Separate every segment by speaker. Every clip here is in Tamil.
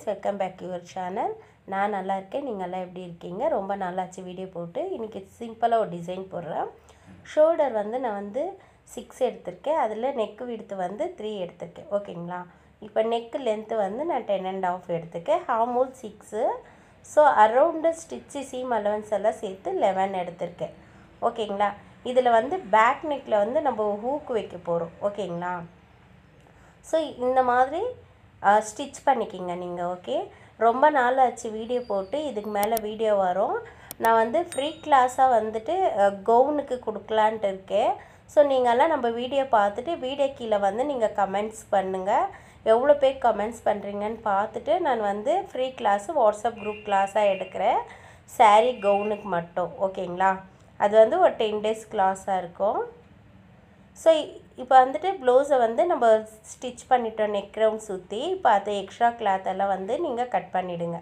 Speaker 1: friends welcome back your channel நான் நல்லா இருக்கேன் நீங்கள்லாம் எப்படி இருக்கீங்க ரொம்ப நாளாச்சு வீடியோ போட்டு இன்றைக்கி சிம்பிளாக ஒரு டிசைன் போடுறேன் ஷோல்டர் வந்து நான் வந்து சிக்ஸ் எடுத்திருக்கேன் அதில் நெக்கு விடுத்து வந்து த்ரீ எடுத்திருக்கேன் ஓகேங்களா இப்போ நெக்கு லென்த்து வந்து நான் டென் அண்ட் ஆஃப் எடுத்திருக்கேன் ஹாமூல் six so around stitch seam allowance எல்லாம் சேர்த்து லெவன் எடுத்திருக்கேன் ஓகேங்களா இதில் வந்து பேக் நெக்கில் வந்து நம்ம ஹூக்கு வைக்க போகிறோம் ஓகேங்களா ஸோ இந்த மாதிரி ஸ்டிச் பண்ணிக்கிங்க நீங்கள் ஓகே ரொம்ப நாள் ஆச்சு வீடியோ போட்டு இதுக்கு மேலே வீடியோ வரும் நான் வந்து ஃப்ரீ கிளாஸாக வந்துட்டு கவுனுக்கு கொடுக்கலான்ட்டு இருக்கேன் ஸோ நீங்கள்லாம் நம்ம வீடியோ பார்த்துட்டு வீடியோ கீழே வந்து நீங்கள் கமெண்ட்ஸ் பண்ணுங்கள் எவ்வளோ பேர் கமெண்ட்ஸ் பண்ணுறீங்கன்னு பார்த்துட்டு நான் வந்து ஃப்ரீ கிளாஸு வாட்ஸ்அப் குரூப் கிளாஸாக எடுக்கிறேன் சாரீ கவுனுக்கு மட்டும் ஓகேங்களா அது வந்து ஒரு டென் டேஸ் கிளாஸாக இருக்கும் ஸோ இப்போ வந்துட்டு ப்ளவுஸை வந்து நம்ம ஸ்டிச் பண்ணிட்டோம் நெக் ரவுண்ட் சுற்றி இப்போ அது எக்ஸ்ட்ரா கிளாத் எல்லாம் வந்து நீங்கள் கட் பண்ணிவிடுங்க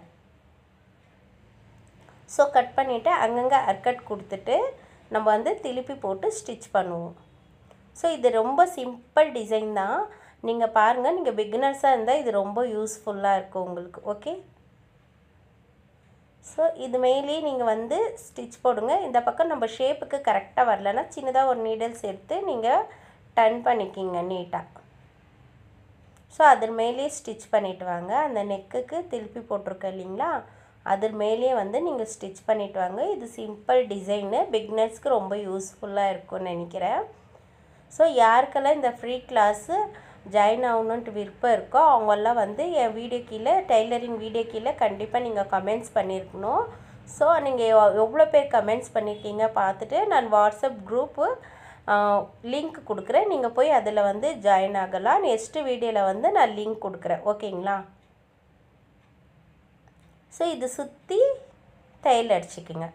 Speaker 1: ஸோ கட் பண்ணிவிட்டு அங்கங்கே அர்கட் கொடுத்துட்டு நம்ம வந்து திருப்பி போட்டு ஸ்டிச் பண்ணுவோம் ஸோ இது ரொம்ப சிம்பிள் டிசைன் தான் நீங்கள் பாருங்கள் நீங்கள் பிகினர்ஸாக இருந்தால் இது ரொம்ப யூஸ்ஃபுல்லாக இருக்கும் உங்களுக்கு ஓகே ஸோ இது மேலேயே நீங்கள் வந்து ஸ்டிச் போடுங்க இந்த பக்கம் நம்ம ஷேப்புக்கு கரெக்டாக வரலன்னா சின்னதாக ஒரு நீடல்ஸ் எடுத்து நீங்கள் டன் பண்ணிக்கிங்க நீட்டாக ஸோ அது மேலேயே ஸ்டிச் பண்ணிட்டு வாங்க அந்த நெக்குக்கு திருப்பி போட்டிருக்க இல்லைங்களா அது மேலேயே வந்து நீங்கள் ஸ்டிச் பண்ணிட்டு வாங்க இது சிம்பிள் டிசைனு பிக்னர்ஸ்க்கு ரொம்ப யூஸ்ஃபுல்லாக இருக்கும்னு நினைக்கிறேன் ஸோ யாருக்கெல்லாம் இந்த ஃப்ரீ கிளாஸு ஜாயின் ஆகணுன்ட்டு விருப்பம் இருக்கோ அவங்கெல்லாம் வந்து என் வீடியோ கீழே டெய்லரிங் வீடியோ கீழே கண்டிப்பாக நீங்கள் கமெண்ட்ஸ் பண்ணியிருக்கணும் ஸோ நீங்கள் எவ்வளோ பேர் கமெண்ட்ஸ் பண்ணியிருக்கீங்க பார்த்துட்டு நான் வாட்ஸ்அப் குரூப்பு லிங்க் கொடுக்குறேன் நீங்கள் போய் அதில் வந்து ஜாயின் ஆகலாம் நெக்ஸ்ட்டு வீடியோவில் வந்து நான் லிங்க் கொடுக்குறேன் ஓகேங்களா ஸோ இது சுற்றி தையல் அடிச்சுக்குங்க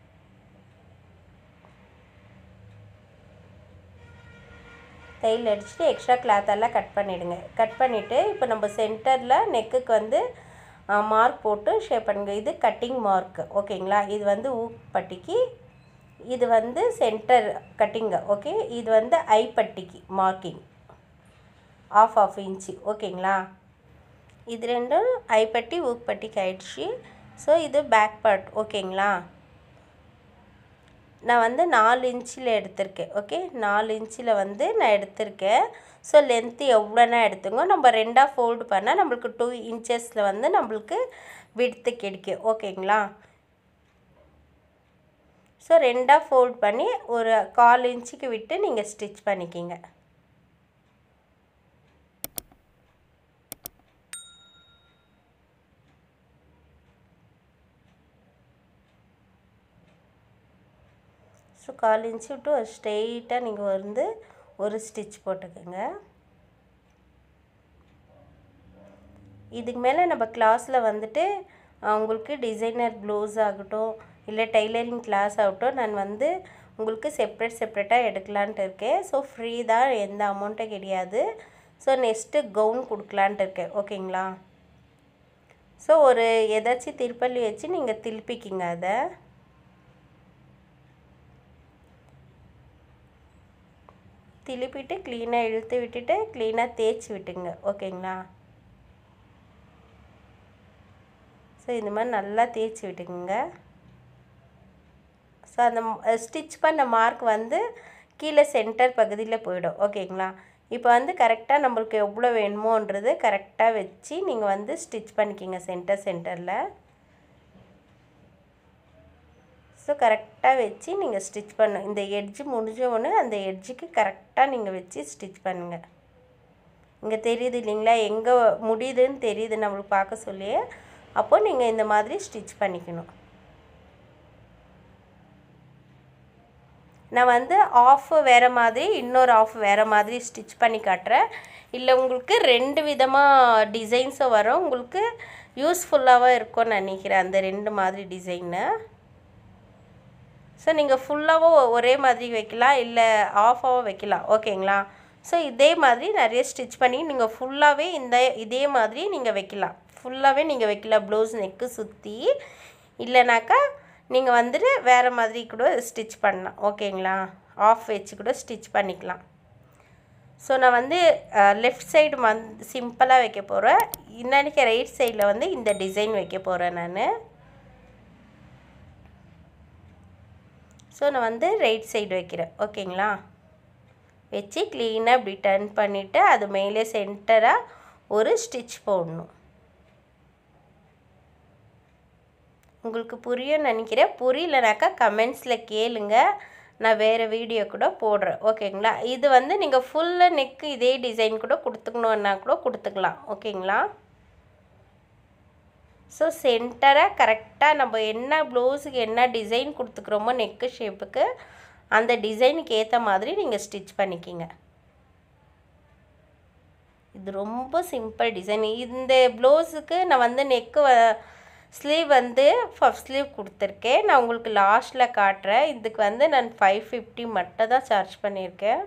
Speaker 1: தையல் அடிச்சுட்டு எக்ஸ்ட்ரா கிளாத்தெல்லாம் கட் பண்ணிவிடுங்க கட் பண்ணிவிட்டு இப்போ நம்ம சென்டரில் நெக்குக்கு வந்து மார்க் போட்டு ஷேப் பண்ணுங்க இது கட்டிங் மார்க்கு ஓகேங்களா இது வந்து ஊப்பட்டிக்கு இது வந்து சென்டர் கட்டிங்கு ஓகே இது வந்து ஐப்பட்டிக்கு மார்க்கிங் ஆஃப் ஆஃப் இன்ச்சு ஓகேங்களா இது ரெண்டும் ஐப்பட்டி ஊப்பட்டிக்கு ஆயிடுச்சு ஸோ இது பேக் பார்ட் ஓகேங்களா நான் வந்து நாலு இன்ச்சில் எடுத்திருக்கேன் ஓகே நாலு இன்ச்சில் வந்து நான் எடுத்திருக்கேன் ஸோ லென்த்து எவ்வளோனா எடுத்துங்க நம்ம ரெண்டாக ஃபோல்டு பண்ணால் நம்மளுக்கு டூ இன்ச்சஸில் வந்து நம்மளுக்கு விடுத்து கிடைக்கும் ஓகேங்களா ஸோ ரெண்டாக ஃபோல்ட் பண்ணி ஒரு கால் இன்ச்சுக்கு விட்டு நீங்கள் ஸ்டிச் பண்ணிக்கிங்க ஸோ கால் இன்ச்சு விட்டு ஒரு ஸ்ட்ரெயிட்டாக நீங்கள் வந்து ஒரு ஸ்டிச் போட்டுக்கோங்க இதுக்கு மேலே நம்ம கிளாஸில் வந்துட்டு உங்களுக்கு டிசைனர் ப்ளவுஸ் ஆகட்டும் இல்லை டெய்லரிங் கிளாஸ் ஆகட்டும் நான் வந்து உங்களுக்கு செப்ரேட் செப்ரேட்டாக எடுக்கலான்ட்டு இருக்கேன் ஸோ ஃப்ரீ தான் எந்த அமௌண்ட்டும் கிடையாது ஸோ நெக்ஸ்ட்டு கவுன் கொடுக்கலான்ட்டு இருக்கேன் ஓகேங்களா ஸோ ஒரு ஏதாச்சும் திருப்பள்ளி வச்சு நீங்கள் திருப்பிக்கிங்க அதை திருப்பிட்டு க்ளீனாக இழுத்து விட்டுட்டு க்ளீனாக தேய்ச்சி விட்டுங்க ஓகேங்களா ஸோ இந்த மாதிரி நல்லா தேய்ச்சி விட்டுக்குங்க ஸோ அந்த ஸ்டிச் பண்ண மார்க் வந்து கீழே சென்டர் பகுதியில் போயிடும் ஓகேங்களா இப்போ வந்து கரெக்டாக நம்மளுக்கு எவ்வளோ வேணுமோன்றது கரெக்டாக வச்சு நீங்கள் வந்து ஸ்டிச் பண்ணிக்கிங்க சென்டர் சென்டரில் ஸோ கரெக்டாக வச்சு நீங்கள் ஸ்டிச் பண்ண இந்த எட்ஜு முடிஞ்ச உடனே அந்த எட்ஜுக்கு கரெக்டாக நீங்கள் வச்சு ஸ்டிச் பண்ணுங்கள் இங்கே தெரியுது இல்லைங்களா எங்கே முடியுதுன்னு தெரியுது நம்மளுக்கு பார்க்க சொல்லி அப்போ நீங்கள் இந்த மாதிரி ஸ்டிச் பண்ணிக்கணும் நான் வந்து ஆஃப் வேறு மாதிரி இன்னொரு ஆஃப் வேறு மாதிரி ஸ்டிச் பண்ணி காட்டுறேன் இல்லை உங்களுக்கு ரெண்டு விதமாக டிசைன்ஸும் வரும் உங்களுக்கு யூஸ்ஃபுல்லாகவும் இருக்கும்னு நினைக்கிறேன் அந்த ரெண்டு மாதிரி டிசைனு ஸோ நீங்கள் ஃபுல்லாகவும் ஒரே மாதிரி வைக்கலாம் இல்லை ஆஃபாகவும் வைக்கலாம் ஓகேங்களா ஸோ இதே மாதிரி நிறைய ஸ்டிச் பண்ணி நீங்கள் ஃபுல்லாகவே இந்த இதே மாதிரி நீங்கள் வைக்கலாம் ஃபுல்லாகவே நீங்கள் வைக்கலாம் ப்ளவுஸ் நெக்கு சுற்றி இல்லைனாக்கா நீங்கள் வந்துட்டு வேறு மாதிரி கூட ஸ்டிச் பண்ணலாம் ஓகேங்களா ஆஃப் வச்சு கூட ஸ்டிச் பண்ணிக்கலாம் ஸோ நான் வந்து லெஃப்ட் சைடு மந் சிம்பிளாக வைக்க போகிறேன் இன்னைக்கு ரைட் சைடில் வந்து இந்த டிசைன் வைக்க போகிறேன் நான் ஸோ நான் வந்து ரைட் சைடு வைக்கிறேன் ஓகேங்களா வச்சு க்ளீனாக இப்படி டர்ன் பண்ணிவிட்டு அது மேலே சென்டராக ஒரு ஸ்டிச் போடணும் உங்களுக்கு புரியும் நினைக்கிறேன் புரியலனாக்கா கமெண்ட்ஸில் கேளுங்க நான் வேறு வீடியோ கூட போடுறேன் ஓகேங்களா இது வந்து நீங்கள் ஃபுல்லாக நெக்கு இதே டிசைன் கூட கொடுத்துக்கணுன்னா கூட கொடுத்துக்கலாம் ஓகேங்களா ஸோ சென்டராக கரெக்டாக நம்ம என்ன ப்ளவுஸுக்கு என்ன டிசைன் கொடுத்துக்குறோமோ நெக்கு ஷேப்புக்கு அந்த டிசைனுக்கு ஏற்ற மாதிரி நீங்கள் ஸ்டிச் பண்ணிக்கிங்க இது ரொம்ப சிம்பிள் டிசைன் இந்த ப்ளவுஸுக்கு நான் வந்து நெக்கு ஸ்லீவ் வந்து ஃபஸ்ட் ஸ்லீவ் கொடுத்துருக்கேன் நான் உங்களுக்கு லாஸ்ட்டில் காட்டுறேன் இதுக்கு வந்து நான் ஃபைவ் ஃபிஃப்டி மட்டும் தான் சார்ஜ் பண்ணியிருக்கேன்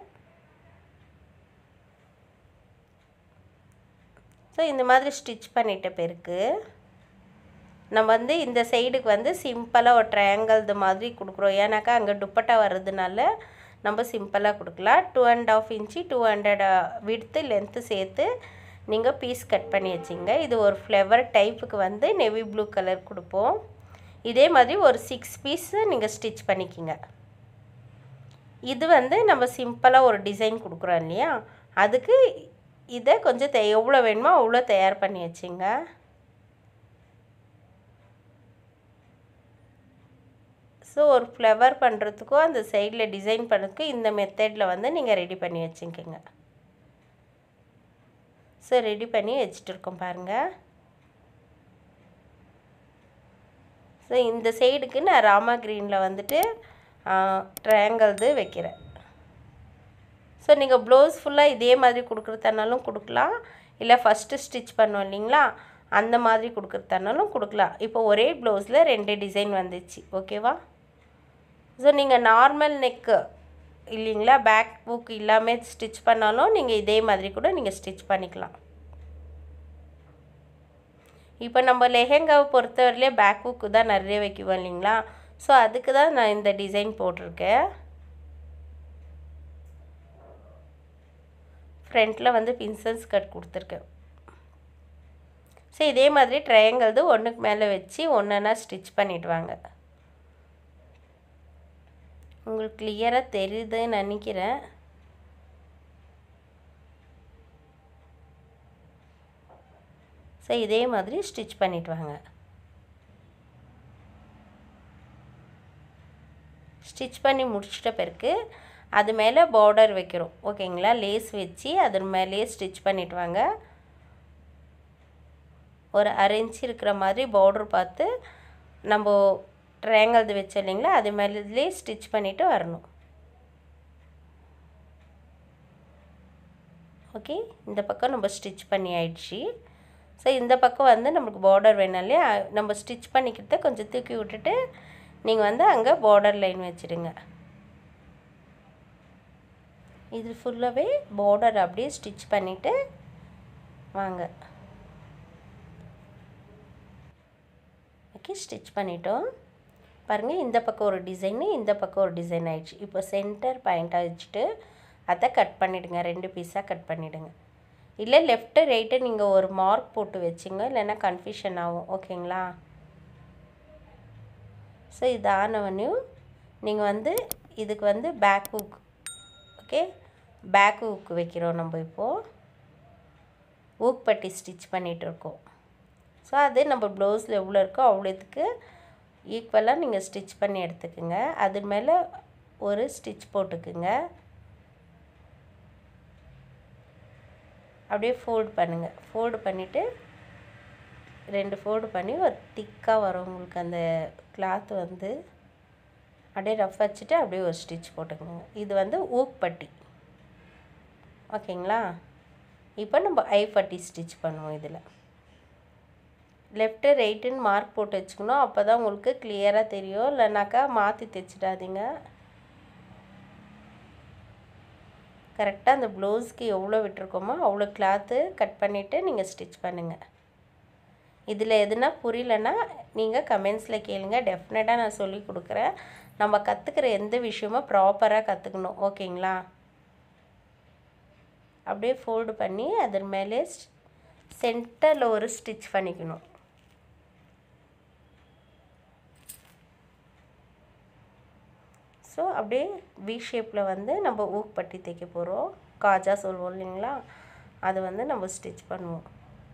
Speaker 1: ஸோ இந்த மாதிரி ஸ்டிச் பண்ணிட்ட பிறகு நம்ம வந்து இந்த சைடுக்கு வந்து சிம்பிளாக ஒரு ட்ரையாங்கிள் இது மாதிரி கொடுக்குறோம் ஏன்னாக்கா அங்கே துப்பட்டா வர்றதுனால நம்ம சிம்பிளாக கொடுக்கலாம் two and half inch two hundred விடுத்து லென்த்து சேர்த்து நீங்கள் பீஸ் கட் பண்ணி வச்சிங்க இது ஒரு ஃப்ளவர் டைப்புக்கு வந்து நெவி ப்ளூ கலர் கொடுப்போம் இதே மாதிரி ஒரு சிக்ஸ் பீஸு நீங்கள் ஸ்டிச் பண்ணிக்கிங்க இது வந்து நம்ம சிம்பிளாக ஒரு டிசைன் கொடுக்குறோம் இல்லையா அதுக்கு இதை கொஞ்சம் தே எவ்வளோ வேணுமோ அவ்வளோ தயார் பண்ணி வச்சுங்க ஸோ ஒரு ஃப்ளவர் பண்ணுறதுக்கும் அந்த சைடில் டிசைன் பண்ணுறதுக்கும் இந்த மெத்தடில் வந்து நீங்கள் ரெடி பண்ணி வச்சுக்கோங்க ஸோ ரெடி பண்ணி வச்சுட்டு இருக்கோம் பாருங்கள் ஸோ இந்த சைடுக்கு நான் ராமா க்ரீனில் வந்துட்டு ட்ரையாங்கிள்து வைக்கிறேன் ஸோ நீங்கள் ப்ளவுஸ் ஃபுல்லாக இதே மாதிரி கொடுக்குறதுனாலும் கொடுக்கலாம் இல்லை ஃபஸ்ட்டு ஸ்டிச் பண்ணோம் இல்லைங்களா அந்த மாதிரி கொடுக்குறதுனாலும் கொடுக்கலாம் இப்போ ஒரே ப்ளவுஸில் ரெண்டு டிசைன் வந்துச்சு ஓகேவா ஸோ நீங்கள் நார்மல் நெக்கு இல்லைங்களா பேக் புக் இல்லாமல் ஸ்டிச் பண்ணாலும் நீங்கள் இதே மாதிரி கூட நீங்கள் ஸ்டிச் பண்ணிக்கலாம் இப்போ நம்ம லெஹெங்காவை பொறுத்தவரையிலே பேக் புக்கு தான் நிறைய வைக்குவோம் இல்லைங்களா ஸோ அதுக்கு தான் நான் இந்த டிசைன் போட்டிருக்கேன் ஃப்ரண்ட்டில் வந்து பின்சன்ஸ் கட் கொடுத்துருக்கேன் ஸோ இதே மாதிரி ட்ரையாங்கிள்து ஒன்றுக்கு மேலே வச்சு ஒன்றா ஸ்டிச் பண்ணிட்டு வாங்க உங்களுக்கு கிளியராக தெரியுதுன்னு நினைக்கிறேன் ஸோ இதே மாதிரி ஸ்டிச் பண்ணிட்டு வாங்க ஸ்டிச் பண்ணி முடிச்சிட்ட பிறகு அது மேலே பார்டர் வைக்கிறோம் ஓகேங்களா லேஸ் வச்சு அது மேலேயே ஸ்டிச் பண்ணிட்டு வாங்க ஒரு அரை இன்ச் இருக்கிற மாதிரி பார்டர் பார்த்து நம்ம ட்ரையாங்கிள் வச்சோம் இல்லைங்களா அது மேலே ஸ்டிச் பண்ணிவிட்டு வரணும் ஓகே இந்த பக்கம் நம்ம ஸ்டிச் பண்ணி ஆயிடுச்சு ஸோ இந்த பக்கம் வந்து நம்மளுக்கு பார்டர் வேணும் இல்லையா நம்ம ஸ்டிச் பண்ணிக்கிறத கொஞ்சம் தூக்கி விட்டுட்டு நீங்கள் வந்து அங்கே பார்டர் லைன் வச்சுடுங்க இது ஃபுல்லாகவே பார்டர் அப்படியே ஸ்டிச் பண்ணிவிட்டு வாங்க ஓகே ஸ்டிச் பண்ணிட்டோம் பாருங்கள் இந்த பக்கம் ஒரு டிசைனு இந்த பக்கம் ஒரு டிசைன் ஆயிடுச்சு இப்போ சென்டர் பாயிண்ட்டாக வச்சுட்டு அதை கட் பண்ணிவிடுங்க ரெண்டு பீஸாக கட் பண்ணிவிடுங்க இல்லை லெஃப்ட்டு ரைட்டு நீங்கள் ஒரு மார்க் போட்டு வச்சுங்க இல்லைன்னா கன்ஃபியூஷன் ஆகும் ஓகேங்களா ஸோ இது ஆனவனையும் நீங்கள் வந்து இதுக்கு வந்து back hook okay back hook வைக்கிறோம் நம்ம இப்போது ஊக் பட்டி ஸ்டிச் பண்ணிகிட்டு இருக்கோம் ஸோ அது நம்ம ப்ளவுஸில் எவ்வளோ இருக்கோ அவ்வளோத்துக்கு ஈக்குவலாக நீங்கள் ஸ்டிச் பண்ணி எடுத்துக்கோங்க அது மேலே ஒரு ஸ்டிச் போட்டுக்குங்க அப்படியே ஃபோல்டு பண்ணுங்கள் ஃபோல்டு பண்ணிவிட்டு ரெண்டு ஃபோல்டு பண்ணி ஒரு திக்காக வரும் உங்களுக்கு அந்த கிளாத் வந்து அப்படியே ரஃப் வச்சுட்டு அப்படியே ஒரு ஸ்டிச் போட்டுக்கோங்க இது வந்து ஊக்பட்டி ஓகேங்களா இப்போ நம்ம ஐ பட்டி ஸ்டிச் பண்ணுவோம் இதில் லெஃப்ட்டு ரைட்டுன்னு மார்க் போட்டு வச்சுக்கணும் அப்போ தான் உங்களுக்கு கிளியராக தெரியும் இல்லைனாக்கா மாற்றி தைச்சிடாதீங்க கரெக்டாக அந்த ப்ளவுஸ்க்கு எவ்வளோ விட்டுருக்கோமோ அவ்வளோ கிளாத்து கட் பண்ணிவிட்டு நீங்கள் ஸ்டிச் பண்ணுங்கள் இதில் எதுனா புரியலன்னா நீங்கள் கமெண்ட்ஸில் கேளுங்க டெஃபினட்டாக நான் சொல்லி கொடுக்குறேன் நம்ம கற்றுக்கிற எந்த விஷயமும் ப்ராப்பராக கற்றுக்கணும் ஓகேங்களா அப்படியே ஃபோல்டு பண்ணி அதன் மேலே சென்டரில் ஒரு ஸ்டிச் பண்ணிக்கணும் ஸோ அப்படியே வி ஷேப்பில் வந்து நம்ம ஊக் பட்டி தைக்க போகிறோம் காஜா சொல்லுவோம் இல்லைங்களா அது வந்து நம்ம ஸ்டிச் பண்ணுவோம்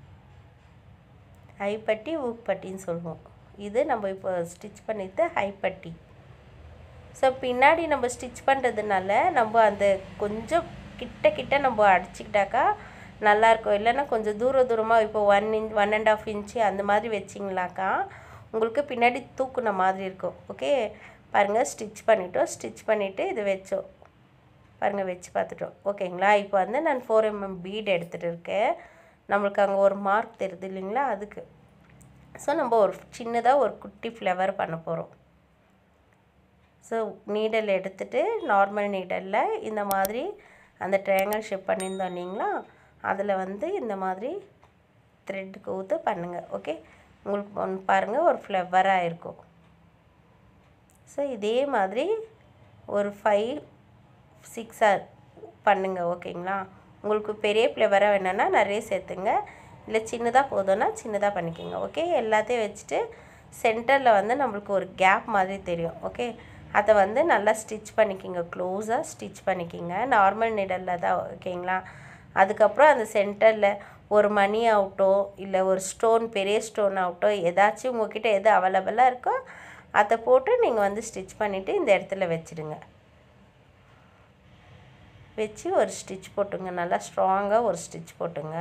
Speaker 1: ஹைப்பட்டி ஊக் பட்டின்னு சொல்லுவோம் இது நம்ம இப்போ ஸ்டிச் பண்ணிட்டு ஹைப்பட்டி ஸோ பின்னாடி நம்ம ஸ்டிச் பண்ணுறதுனால நம்ம அந்த கொஞ்சம் கிட்ட கிட்ட நம்ம அடிச்சுக்கிட்டாக்கா நல்லாயிருக்கும் இல்லைன்னா கொஞ்சம் தூர தூரமாக இப்போ one inch one and half inch அந்த மாதிரி வச்சிங்களாக்கா உங்களுக்கு பின்னாடி தூக்குன மாதிரி இருக்கும் ஓகே பாருங்கள் ஸ்டிச் பண்ணிட்டோம் ஸ்டிச் பண்ணிவிட்டு இது வச்சோம் பாருங்கள் வச்சு பார்த்துட்டோம் ஓகேங்களா இப்போ வந்து நான் ஃபோர் எம்எம் பீட் எடுத்துகிட்டு இருக்கேன் நம்மளுக்கு அங்கே ஒரு மார்க் தெரியுது இல்லைங்களா அதுக்கு ஸோ நம்ம ஒரு சின்னதாக ஒரு குட்டி ஃப்ளவர் பண்ண போகிறோம் ஸோ நீடல் எடுத்துகிட்டு நார்மல் நீடலில் இந்த மாதிரி அந்த ட்ரையாங்கல் ஷேப் பண்ணியிருந்தோம் இல்லைங்களா அதில் வந்து இந்த மாதிரி த்ரெட் கோத்து பண்ணுங்கள் ஓகே உங்களுக்கு ஒன்று பாருங்கள் ஒரு ஃப்ளவராக இருக்கும் ஸோ இதே மாதிரி ஒரு ஃபைவ் சிக்ஸாக பண்ணுங்கள் ஓகேங்களா உங்களுக்கு பெரிய ஃப்ளவராக வேணும்னா நிறைய சேர்த்துங்க இல்லை சின்னதாக போதும்னா சின்னதாக பண்ணிக்கோங்க ஓகே எல்லாத்தையும் வச்சுட்டு சென்டரில் வந்து நம்மளுக்கு ஒரு கேப் மாதிரி தெரியும் ஓகே அதை வந்து நல்லா ஸ்டிச் பண்ணிக்கிங்க க்ளோஸாக ஸ்டிச் பண்ணிக்கிங்க நார்மல் நிடலில் தான் ஓகேங்களா அதுக்கப்புறம் அந்த சென்டரில் ஒரு மணி ஆகட்டும் இல்லை ஒரு ஸ்டோன் பெரிய ஸ்டோன் ஆகட்டும் ஏதாச்சும் உங்ககிட்ட எது அவைலபிளாக இருக்கோ அதை போட்டு நீங்கள் வந்து ஸ்டிச் பண்ணிவிட்டு இந்த இடத்துல வச்சுடுங்க வச்சு ஒரு ஸ்டிச் போட்டுங்க நல்லா ஸ்ட்ராங்காக ஒரு ஸ்டிச் போட்டுங்க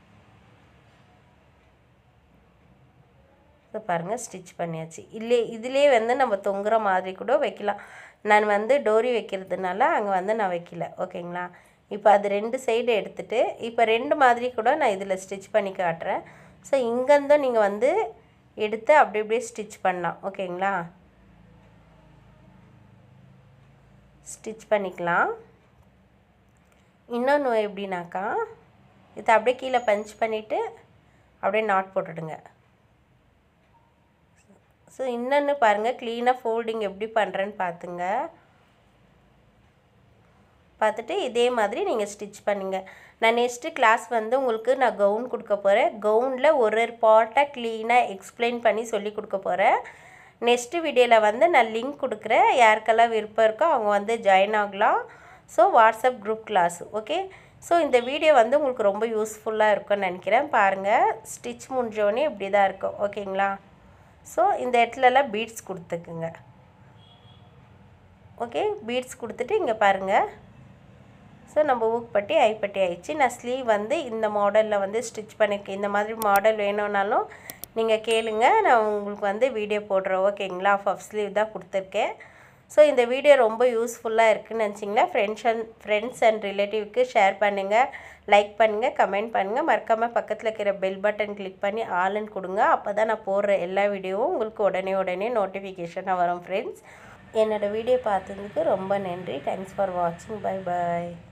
Speaker 1: இதை பாருங்கள் ஸ்டிச் பண்ணியாச்சு இல்லை இதிலே வந்து நம்ம தொங்குற மாதிரி கூட வைக்கலாம் நான் வந்து டோரி வைக்கிறதுனால அங்கே வந்து நான் வைக்கல ஓகேங்களா இப்போ அது ரெண்டு சைடு எடுத்துகிட்டு இப்போ ரெண்டு மாதிரி கூட நான் இதில் ஸ்டிச் பண்ணி காட்டுறேன் ஸோ இங்கேருந்தும் நீங்கள் வந்து எடுத்து அப்படி அப்படியே ஸ்டிச் பண்ணலாம் ஓகேங்களா ஸ்டிச் பண்ணிக்கலாம் இன்னொன்று எப்படின்னாக்கா இதை அப்படியே கீழே பஞ்ச் பண்ணிவிட்டு அப்படியே நாட் போட்டுடுங்க ஸோ இன்னொன்று பாருங்கள் க்ளீனாக ஃபோல்டிங் எப்படி பண்ணுறேன்னு பார்த்துங்க பார்த்துட்டு இதே மாதிரி நீங்கள் ஸ்டிச் பண்ணுங்க நான் நெக்ஸ்ட்டு கிளாஸ் வந்து உங்களுக்கு நான் கவுன் கொடுக்க போகிறேன் கவுனில் ஒரு ஒரு பார்ட்டாக க்ளீனாக எக்ஸ்பிளைன் பண்ணி சொல்லி கொடுக்க போகிறேன் நெக்ஸ்ட்டு வீடியோவில் வந்து நான் லிங்க் கொடுக்குறேன் யாருக்கெல்லாம் விருப்பம் இருக்கோ அவங்க வந்து ஜாயின் ஆகலாம் so WhatsApp group class okay so இந்த வீடியோ வந்து உங்களுக்கு ரொம்ப யூஸ்ஃபுல்லாக இருக்கும்னு நினைக்கிறேன் பாருங்கள் ஸ்டிச் முடிஞ்சோடனே இப்படி தான் இருக்கும் ஓகேங்களா ஸோ இந்த இடத்துலலாம் பீட்ஸ் கொடுத்துக்குங்க ஓகே பீட்ஸ் கொடுத்துட்டு இங்கே பாருங்கள் ஸோ நம்ம ஊக்பட்டி ஐப்பட்டி ஆயிடுச்சு நான் ஸ்லீவ் வந்து இந்த மாடலில் வந்து ஸ்டிச் பண்ணியிருக்கேன் இந்த மாதிரி மாடல் வேணும்னாலும் நீங்கள் கேளுங்க நான் உங்களுக்கு வந்து வீடியோ போடுறேன் ஓகேங்களா பஃப் ஸ்லீவ் தான் கொடுத்துருக்கேன் ஸோ இந்த வீடியோ ரொம்ப யூஸ்ஃபுல்லாக இருக்குதுன்னு நினச்சிங்களா ஃப்ரெண்ட்ஸ் அண்ட் ஃப்ரெண்ட்ஸ் அண்ட் ரிலேட்டிவ்க்கு ஷேர் பண்ணுங்கள் லைக் பண்ணுங்கள் கமெண்ட் பண்ணுங்கள் மறக்காமல் பக்கத்தில் இருக்கிற பெல் பட்டன் கிளிக் பண்ணி ஆளுன்னு கொடுங்க அப்போ தான் நான் போடுற எல்லா வீடியோவும் உங்களுக்கு உடனே உடனே நோட்டிஃபிகேஷனாக வரும் ஃப்ரெண்ட்ஸ் என்னோடய வீடியோ பார்த்ததுக்கு ரொம்ப நன்றி தேங்க்ஸ் ஃபார் வாட்சிங் பை பாய்